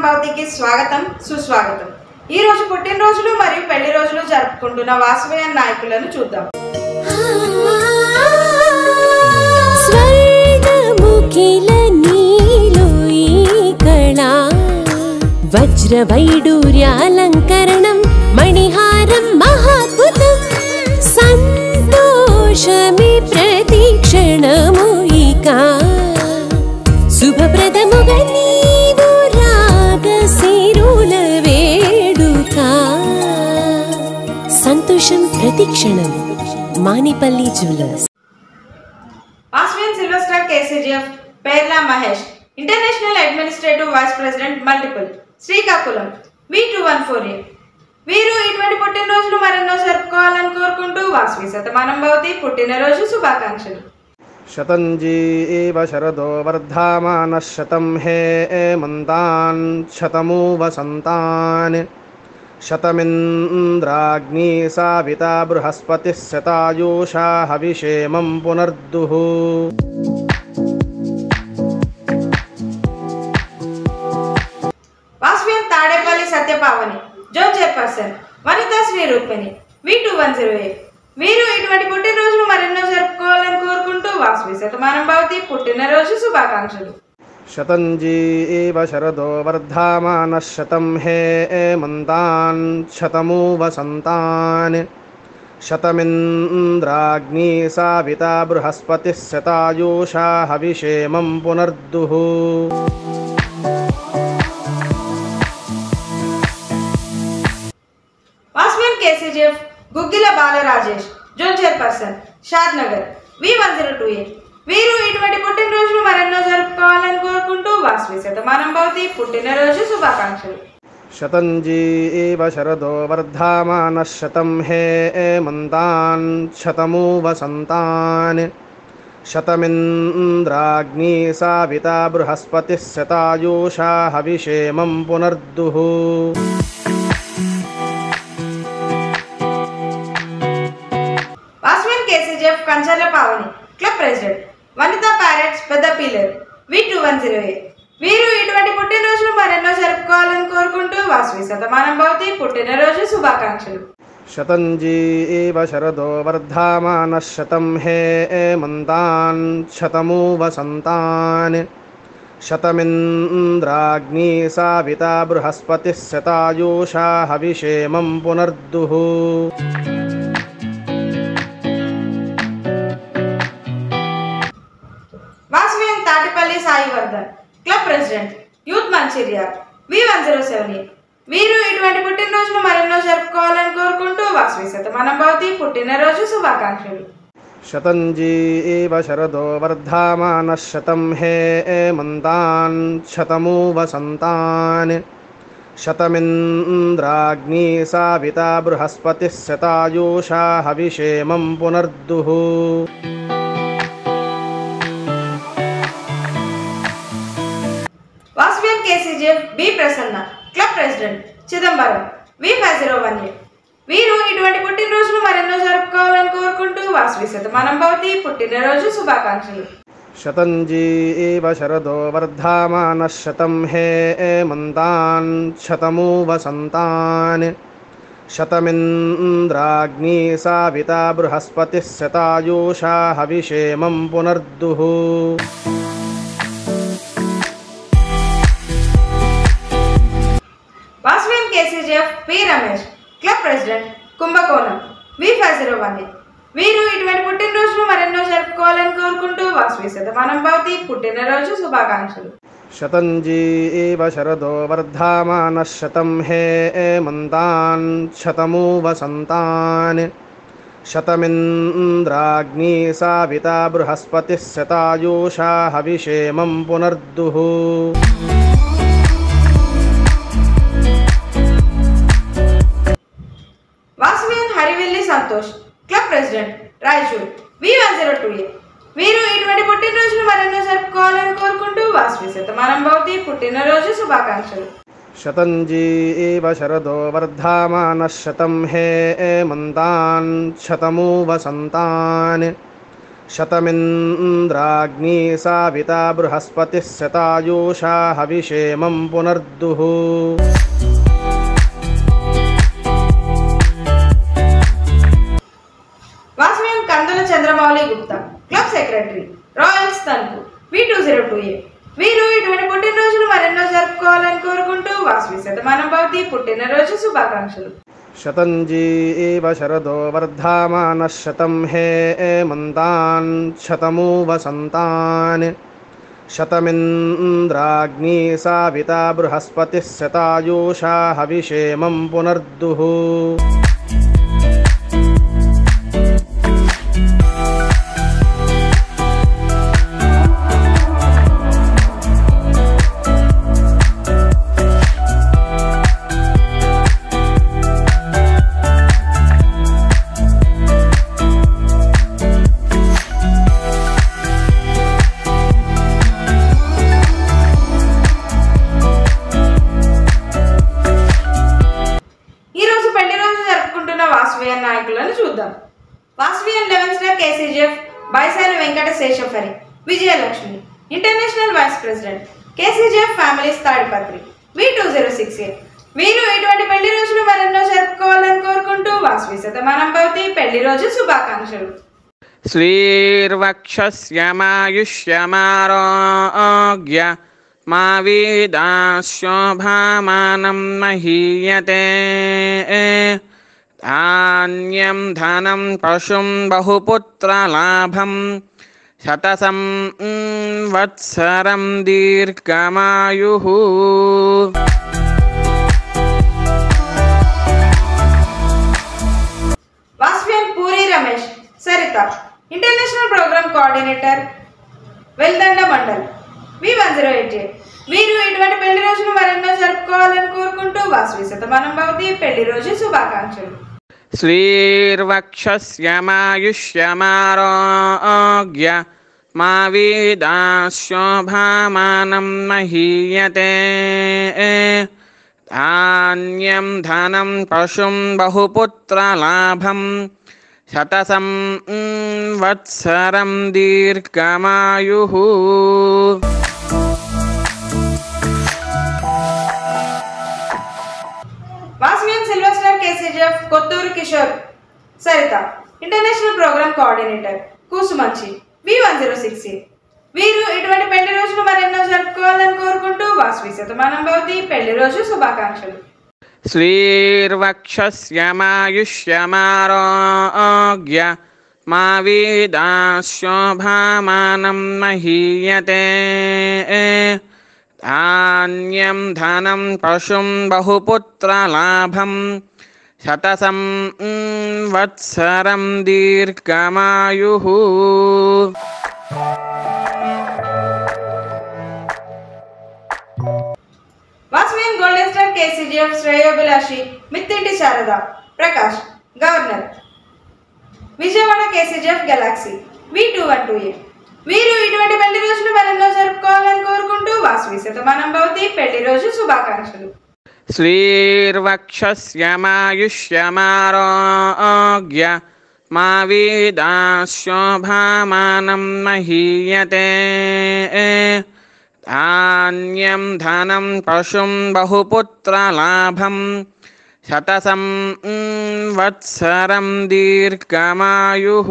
భవతికి స్వాగతం సుస్వాగతం ఈ రోజు పుట్టినరోజులు మరియు పెళ్లి రోజులు జరుపుకుంటున్న వాసవయ్య నాయకులను చూద్దాం స్వర్ణముఖిల నీలో ఈ కళా వజ్రవైడూర్యాలంకరణం మణిహారం మహాద్భుతం సంతోషమి ప్రతిక్షణము ఇక శుభప్రదముగా నీవు రాగశిరుల వేడుక సంతోషం ప్రతిక్షణం మానిపల్లి జ్యువెలర్స్ వాసవయ్య సిల్వర్ స్టార్ కేసీజీఎఫ్ పేర్లా Mahesh international administrative vice president multiple Srikakulam V two one four A వీరు ఇటువంటి పుట్టినరోజులు మరెన్నో జరుపుకోవాలని కోరుకుంటూ వాసవి శతమానం భవతి పుట్టినరోజు శుభాకాంక్షలు शतञ्जीव शरदो वर्धामानः शतं हे मन्तान् शतमु वसन्तान् शतमिन्द्राग्नी साविता बृहस्पतिः शतायुषा हविषेमं पुनर्दुः వాసవ్యం Tadepalli Satyapavani zone chairperson Vanitha Sri Rupini V two one zero eight వీరు ఇటువంటి పుట్టినరోజులు మరెన్నో జరుపుకోవాలని కోరుకుంటూ వాసవి శతమానం భవతి పుట్టినరోజు శుభాకాంక్షలు शतञ्जीव शरदो वर्धामानः शतं हे मन्तान् शतमु वसन्तान् शतमिन्द्राग्नी साविता बृहस्पतिः शतायुषा हविषेमं पुनर्दुः వాసవ్యం KCGF Guggila Balarajesh zone chairperson Shadnagar V one zero two eight వీరు ఇటువంటి పుట్టినరోజులు మరెన్నో జరుపుకోవాలని కోరుకుంటూ వాసవి శతమానం భవతి పుట్టినరోజు శుభాకాంక్షలు शतञ्जीव शरदो वर्धामानः शतं हे मन्तान् शतमु वसन्तान् शतमिन्द्राग्नी साविता बृहस्पतिः शतायुषा हविषेमं पुनर्दुः వాసవ్యం KCGF Kancharla Pavani club president Vanitha parrots పెద్ద పీలర్ V two one zero eight వీరు ఇటువంటి పుట్టినరోజులు మరెన్నో జరుపుకోవాలని కోరుకుంటూ వాసవి శతమానం భవతి పుట్టినరోజు శుభాకాంక్షలు शतञ्जीव शरदो वर्धामानः शतं हे मन्तान् शतमु वसन्तान् शतमिन्द्राग्नी साविता बृहस्पतिः शतायुषा हविषेमं पुनर्दुः వాసవ్యం Tatipalli Sai Vardhan club president youth Mancherial V one zero seven eight వీరు ఇటువంటి పుట్టినరోజులు మరెన్నో జరుపుకోవాలని కోరుకుంటూ వాసవి శతమానం భవతి పుట్టినరోజు శుభాకాంక్షలు शतञ्जीव शरदो वर्धामानः शतं हे मन्तान् शतमु वसन्तान् शतमिन्द्राग्नी साविता बृहस्पतिः शतायुषा हविषेमं पुनर्दुः వాసవ్యం KCGF B Prasanna club president Chidambaram V five zero one eight వీరు ఇటువంటి పుట్టినరోజులు మరెన్నో జరుపుకోవాలని కోరుకుంటూ వాసవి శతమానం భవతి పుట్టినరోజు శుభాకాంక్షలు शतञ्जीव शरदो वर्धामानः शतं हे मन्तान् शतमु वसन्तान् शतमिन्द्राग्नी साविता बृहस्पतिः शतायुषा हविषेमं पुनर्दुः వాసవ్యం KCGF P Ramesh club president Kumbakonam V five zero one eight వీరు ఇటువంటి పుట్టినరోజులు మరెన్నో జరుపుకోవాలని కోరుకుంటూ వాసవి శతమానం భవతి పుట్టినరోజు శుభాకాంక్షలు शतञ्जीव शरदो वर्धामानः शतं हे मन्तान् शतमु वसन्तान् शतमिन्द्राग्नी साविता बृहस्पतिः शतायुषा हविषेमं पुनर्दुः వాసవ్యం Harivelli Santosh club president Raichur V one zero two A వీరు ఇటువంటి పుట్టినరోజులు మరెన్నో జరుపుకోవాలని కోరుకుంటూ వాసవి శతమానం భవతి పుట్టినరోజు శుభాకాంక్షలు शतञ्जीव शरदो वर्धामानः शतं हे मन्तान् शतमु वसन्तान् శతమింద్రాగ్నీ సావితా బృహస్పతిः శతాయూషా హవిషేమం పునర్దుః వాసవ్యం Kandula Chandramouli Gupta club secretary royals Tanuku V two zero two A వీరు ఇటువంటి పుట్టినరోజులు మరెన్నో జరుపుకోవాలని కోరుకుంటూ వాసవి శతమానం భవతి పుట్టినరోజు శుభాకాంక్షలు శతంజీవ శరదో వర్ధమానः శతం హేమంతాన్ శతమూ వసంతాన్ శతమింద్రాగ్నీ సావితా బృహస్పతిः శతాయూషా హవిషేమం పునర్దుః ఈ రోజు పెళ్లి రోజు జరుపుకుంటున్న వాసవియన్ నాయకులను చూద్దాం Vasavian eleven star KCGF Baisani Venkata Seshapari Vijayalakshmi international vice president KCGF families Tadipatri V two zero six A వీరు ఇటువంటి పెళ్లి రోజులు మరెన్నో జరుపుకోవాలని కోరుకుంటూ వాసవి శతమానం భవతి పెళ్లి రోజు శుభాకాంక్షలు श्रीर्वक्षस्यमायुष्यमारोग्य मा वेदाशोभामानं महीयते धान्यं धनं पशुं बहुपुत्रलाभं शतसं वत्सरं दीर्घमायुः Vasavian Puri Ramesh Saritha international program coordinator Veldanda mandal V one zero eight వీరు ఇటువంటి పెళ్లి రోజును మరెన్నో జరుపుకోవాలని కోరుకుంటూ వాసవి శతమానం భవతి పెళ్లి రోజు శుభాకాంక్షలు श्रीर्वक्षस्यमायुष्यमारोग्य मा वेदाशोभामानं महीयते धान्यं धनं पशुं बहुपुत्रलाभं शतसं वत्सरं दीर्घमायुः Vasavian silver star KCGF Kothur Kishore Saritha international program coordinator Kusumanchi V one zero six వీరు ఇటువంటి పెళ్లి రోజును మరెన్నో జరుపుకోవాలని కోరుకుంటూ వాసవి శతమానం భవతి పెళ్లి రోజు శుభాకాంక్షలు श्रीर्वक्षस्यमायुष्यमारोग्य मा वेदाशोभामानं महीयते धान्यं धनं पशुं बहुपुत्रलाभं शतसं वत्सरं दीर्घमायुः వాసవ్యన్ గోల్డెన్ స్టార్ కేసీజీఎఫ్ శ్రేయోభిలాషి Mittinti Sharada Prakash governor Vijayawada KCGF galaxy V two one two A వీరు ఇటువంటి పెళ్లి రోజును మరెన్నో జరుపుకోవాలని కోరుకుంటూ వాసవి శతమానం భవతి పెళ్లి రోజు శుభాకాంక్షలు श्रीर्वक्षस्यमायुष्यमारोग्य मा वेदाशोभामानं महीयते धान्यं धनं पशुं बहुपुत्रलाभं शतसं वत्सरं दीर्घमायुः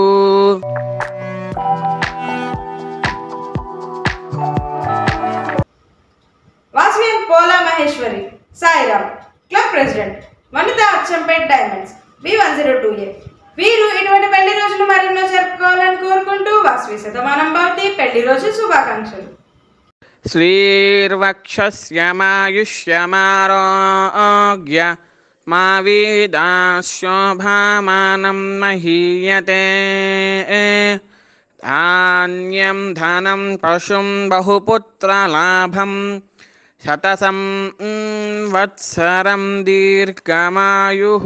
Vasavian Pola Maheshwari Sairam club president Vanitha Achampet diamonds V one zero two A వీరు ఇటువంటి పెళ్లి రోజులు మరెన్నో జరుపుకోవాలని కోరుకుంటూ వాసవి శతమానం భవతి పెళ్లి రోజు శుభాకాంక్షలు श्रीर्वक्षस्यमायुष्यमारोग्य मा वेदाशोभामानं महीयते धान्यं धनं पशुं बहुपुत्रलाभं शतसं वत्सरं दीर्घमायुः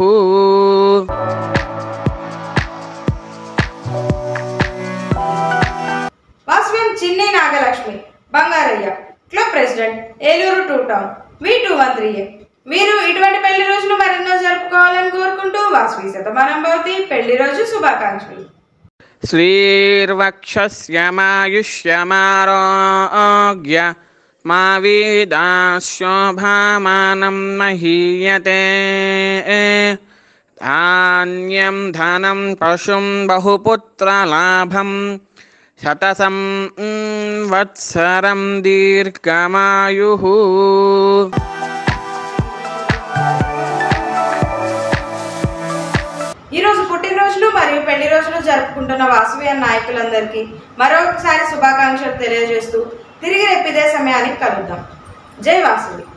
వాసవ్యం Chinni Nagalakshmi Bangarayya club president Eluru two town V two one three A వీరు ఇటువంటి పెళ్లి రోజులు మరెన్నో జరుపుకోవాలని కోరుకుంటూ వాసవి శతమానం భవతి పెళ్లి రోజు శుభాకాంక్షలు श्रीर्वक्षस्यमायुष्यमारोग्य मा वेदाशोभामानं महीयते धान्यं धनं पशुं बहुपुत्रलाभं शतसं वत्सरं दीर्घमायुः ఈ రోజు పుట్టినరోజులు మరియు పెళ్లి రోజులు జరుపుకుంటున్న వాసవి నాయకులందరికీ మరొకసారి శుభాకాంక్షలు తెలియజేస్తూ తిరిగి రేపు ఇదే సమయానికి కలుద్దాం జై వాసవి